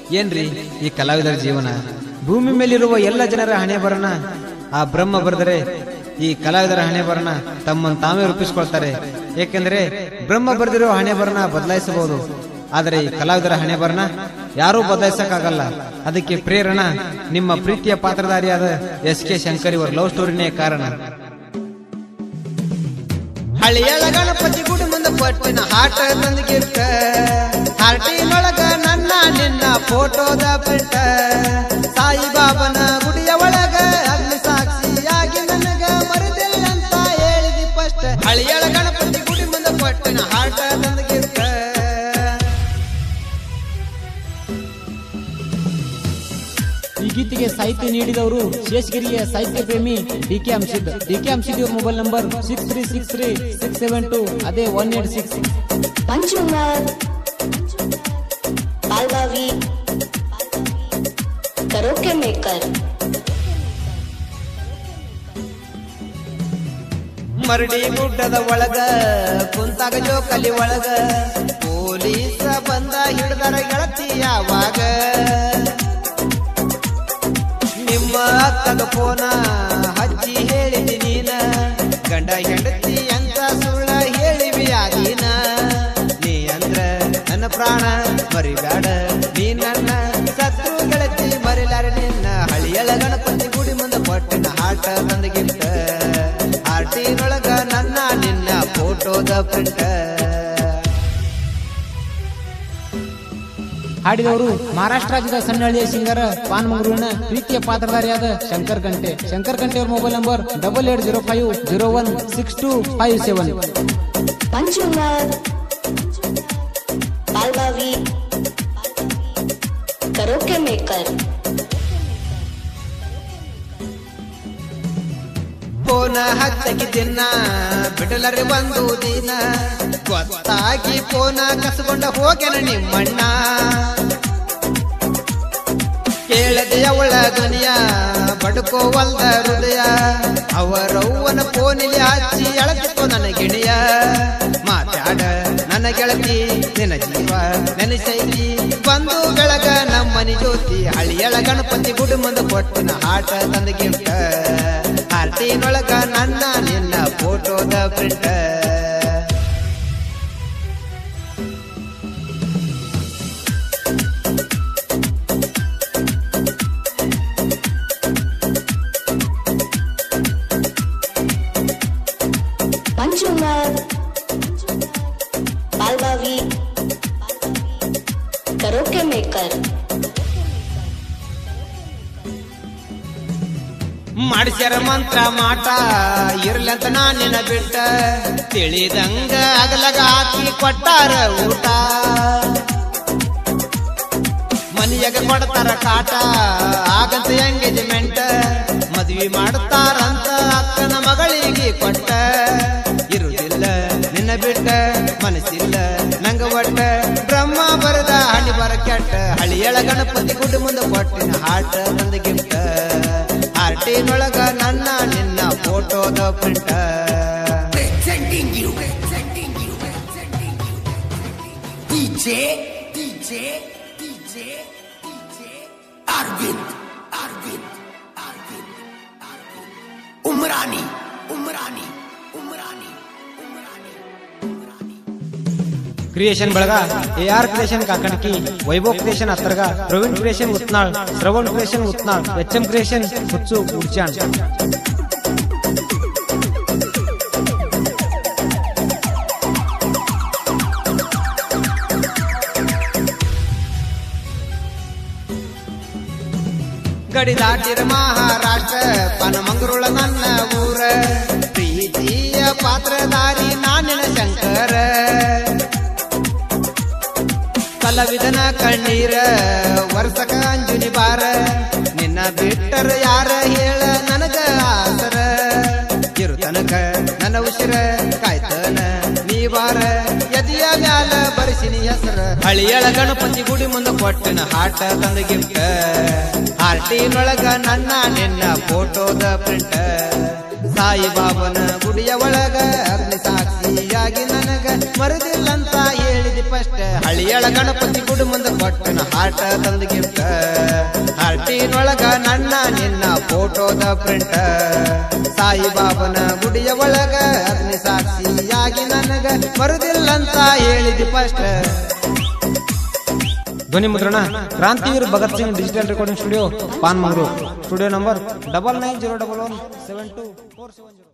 ಏನ್ರಿ ಈ ಕಲಾವಿದರ ಜೀವನ ಭೂಮಿ ಮೇಲಿರುವ ಎಲ್ಲ ಜನರ ಹಣೆ ಬರನ ಆ ಬ್ರಹ್ಮ ಬರೆದರೆ ಈ ಕಲಾವಿದರ ಹಣೆ ಬರನ ತಮ್ಮನ್ನು ತಾವೇ ರೂಪಿಸ್ಕೊಳ್ತಾರೆ ಏಕೆಂದ್ರೆ ಬ್ರಹ್ಮ ಬರೆದಿರೋ ಹಣೆ ಬರನ ಬದಲಾಯಿಸಬಹುದು ಆದರೆ ಈ ಕಲಾವಿದರ ಹಣೆ ಬರನ ಯಾರೂ ಬದಲಾಯಿಸಕ್ಕಾಗಲ್ಲ ಅದಕ್ಕೆ ಪ್ರೇರಣ ನಿಮ್ಮ ಪ್ರೀತಿಯ ಪಾತ್ರಧಾರಿಯಾದ ಎಸ್ ಕೆ ಶಂಕರ್ ಇವರ ಲವ್ ಸ್ಟೋರಿನೇ ಕಾರಣ ಹಳಿಯಳ ಗಣಪತಿ ಗುಡಿ ಮುಂದೆ ಪಟ್ಟಿನ ಹಾಟ ತಂದು ಗಿಫ್ಟ್ ಹಾರ್ಟಿನೊಳಗ ನನ್ನ ನಿನ್ನ ಫೋಟೋದ ಪ್ರಿಂಟ್ ಸಾಯಿಬಾಬನ ಗುಡಿಯ ಒಳಗ ಅಗ್ನಿ ಸಾಕ್ಷಿಯಾಗಿ ನನಗ ಮರೆದಿಲ್ಲ ಅಂತ ಹೇಳಿದಿ ಫಸ್ಟ್ ಹಳಿಯಳ ಗಣಪತಿ ಗುಡಿ ಮುಂದೆ ಪಟ್ಟಿನ ಹಾಟ ತಂದು ಗಿಫ್ಟ್ ಈ ಗೀತೆಗೆ ಸಾಹಿತ್ಯ ನೀಡಿದವರು ಶೇಷಗಿರಿಯ ಸಾಹಿತ್ಯ ಪ್ರೇಮಿ ಡಿ ಕೆ ಅಂಶಿದ್ ಡಿ ಕೆ ಅಂಶಿದ್ ಇವ್ರ mobile number six three six three six seven two ಅದೇ ಒನ್ ಏಟ್ ಸಿಕ್ಸ್ पंचुमत बालभावी करोके मेकर ಮರಡಿ ಗುಡ್ಡದ ಒಳಗ ಕುಂತಾಗ ಜೋಕಲಿ ಒಳಗ ಪೊಲೀಸ ಬಂದ ಹಿಡ್ದರ ಗೆಳತಿ ಯಾವಾಗ ನಿಮ್ಮ ಅಕ್ಕಗ ಫೋನ ಹಚ್ಚಿ ಹೇಳಿದಿ ನೀನ ಗಂಡ ಹೆಂಡತಿ ಅಂತ ಸುಳ್ಳ ಹೇಳಿವಿ ಆದೀನ ನೀ ಅಂದ್ರ ನನ್ನ ಪ್ರಾಣ ಮರಿಬೇಡ ನೀ ನನ್ನ ಸತ್ರು ಗೆಳತಿ ಮರಿಲಾರ ನಿನ್ನ ಹಳಿಯಳ ಗಣಪತಿ ಗುಡಿ ಮುಂದೆ ಪಟ್ಟಿನ ಹಾಟ ತಂದಗಿಂತ ಆರ್ಟಿನೊಳಗ ನನ್ನ ನಿನ್ನ ಫೋಟೋದ ಪ್ರಿಂಟ್ ಹಾಡಿದವರು ಮಹಾರಾಷ್ಟ್ರ ರಾಜ್ಯದ ಸಣ್ಣಹಳ್ಳಿಯ ಸಿಂಗರ ಪಾನ್ಮಂಗಳೂರಿನ ಪ್ರೀತಿಯ ಪಾತ್ರಧಾರಿಯಾದ ಶಂಕರ್ ಗಂಟೆ ಶಂಕರ್ ಗಂಟೆ ಅವ್ರ mobile number double eight zero five zero one six two five seven पंचुमत बालभावी करोके मेकर ಫೋನ ಹತ್ತಕ್ಕೆ ದಿನ ಬಿಡಲರೆ ಒಂದು ದಿನ ಗೊತ್ತಾಗಿ ಫೋನ ಕಸ್ಕೊಂಡ ಹೋಗ್ಯಾನ ನಿಮ್ಮಣ್ಣ ಕೇಳದೆ ಅವಳ ಧ್ವನಿಯ ಬಡ್ಕೋವಲ್ದ ಹೃದಯ ಅವರವ್ವನ ಫೋನಿಲಿ ಹಚ್ಚಿ ಅಳತಿತ್ತು ನನ್ನ ಗಿಣಿಯ ಮಾತಾಡ ನನ್ನ ಗೆಳತಿ ನಿನ್ನ ಜೀವ ನೆನೆಸೈತಿ ಬಂದು ಬೆಳಗ ನಮ್ಮನಿ ಜ್ಯೋತಿ ಹಳಿಯಳ ಗಣಪತಿ ಗುಡಿ ಮುಂದೆ ಕೊಟ್ಟಿನ ಹಾಟ ತಂದ ಗಿಫ್ಟ್ ಆರ್ಟಿನೊಳಗ ನನ್ನ ನಿನ್ನ ಫೋಟೋದ ಪ್ರಿಂಟ್ पंचुमत बालभावी करोके मेकर ಮಾಡಿಸ್ಯಾರ ಮಂತ್ರ ಮಾಟ ಇರ್ಲಂತ ನಾನಿನ ಬಿಟ್ಟ ತಿಳಿದಂಗ ಅಗಲಗ ಹಾಕಿ ಕೊಟ್ಟಾರ ಊಟ ಮನಿಯಾಗ ಕೊಡ್ತಾರ ಕಾಟ ಆಗಂತ ಎಂಗೇಜ್ಮೆಂಟ್ ಮದ್ವಿ ಮಾಡ್ತಾರಂತ ಅಕ್ಕನ ಮಗಳಿಗೆ ಕೊಟ್ಟ ಇರುವುದಿಲ್ಲ ನಿನ್ನ ಬಿಟ್ಟ ಮನಸ್ಸಿಲ್ಲ ನಂಗ ಒಟ್ಟ ಬ್ರಹ್ಮ ಬರದ ಹಣಿ ಬರ ಕೆಟ್ಟ ಹಳಿಯಳ ಗಣಪತಿ ಗುಡಿ ಮುಂದೆ ಕೊಟ್ಟಿನ ಹಾಟ ತಂದ ಗಿಫ್ಟ್ ಆರ್ಟಿನೊಳಗ ನನ್ನ ನಿನ್ನ ಫೋಟೋದ print presenting you, presenting you, presenting you, DJ, DJ, DJ, DJ, Arvind, Arvind, Arvind, Arvind, Umrani, Umrani, Umrani, Umrani, Umrani. Creation ಬಳಗ A R creation Kakanaki Vaibhav creation Attarga Praveen creation Utnal Shravan creation Utnal H M creation ಹುಚ್ಚು ಉಡ್ಚಾಣ್ ಗಡಿ ದಾಟಿರ ಮಹಾರಾಷ್ಟ್ರ ಪನಮಂಗ್ರುಳ ನನ್ನ ಊರ ಪ್ರೀತಿಯ ಪಾತ್ರಧಾರಿ ನಾನಿನ ಶಂಕರ ಕಲಾವಿದನ ಕಣ್ಣೀರ ವರ್ಷಕ ಅಂಜುನಿ ಬಾರ ನಿನ್ನ ಬಿಟ್ಟರ ಯಾರ ಹೇಳ ನನಗ ಆಸರ ಇರು ತನಕ ನನ್ನ ಉಸಿರ ಕಾಯ್ತನ ನೀ ಬಾರ ಎದಿಯ ಮ್ಯಾಲ ಬರಿಸಿನಿ ಹೆಸರ ಹಳಿಯಳ ಗಣಪತಿ ಗುಡಿ ಮುಂದೆ ಕೊಟ್ಟಿನ ಹಾಟ ತಂದ ಗಿಫ್ಟ್ ಹಾರ್ಟಿನೊಳಗ ನನ್ನ ನಿನ್ನ ಫೋಟೋದ ಪ್ರಿಂಟ್ ಸಾಯಿಬಾಬನ ಗುಡಿಯ ಒಳಗ ಅಗ್ನಿ ಸಾಕ್ಷಿ ಸಾಕ್ಷಿಯಾಗಿ ನನಗ ಮರುದಿಲ್ಲಂತ ಹೇಳಿದಿ ಫಸ್ಟ್ ಹಳಿಯಳ ಗಣಪತಿ ಗುಡು ಮುಂದೆ ಕೊಟ್ಟನ ಹಾಟ ತಂದು ಗಿಫ್ಟ್ ಹಾರ್ಟಿನೊಳಗ ನನ್ನ ನಿನ್ನ ಫೋಟೋದ ಪ್ರಿಂಟ್ ಸಾಯಿಬಾಬನ ಗುಡಿಯ ಒಳಗ ಅಗ್ನಿ ಸಾಕ್ಷಿಯಾಗಿ ನನಗ ಮರುದಿಲ್ಲಂತ ಹೇಳಿದಿ ಫಸ್ಟ್ ಧ್ವನಿ ಮುದ್ರಣ Krantiveer Bhagat Singh digital recording studio ಪಾನ್ Mangalore studio number double nine zero double one seven two four seven zero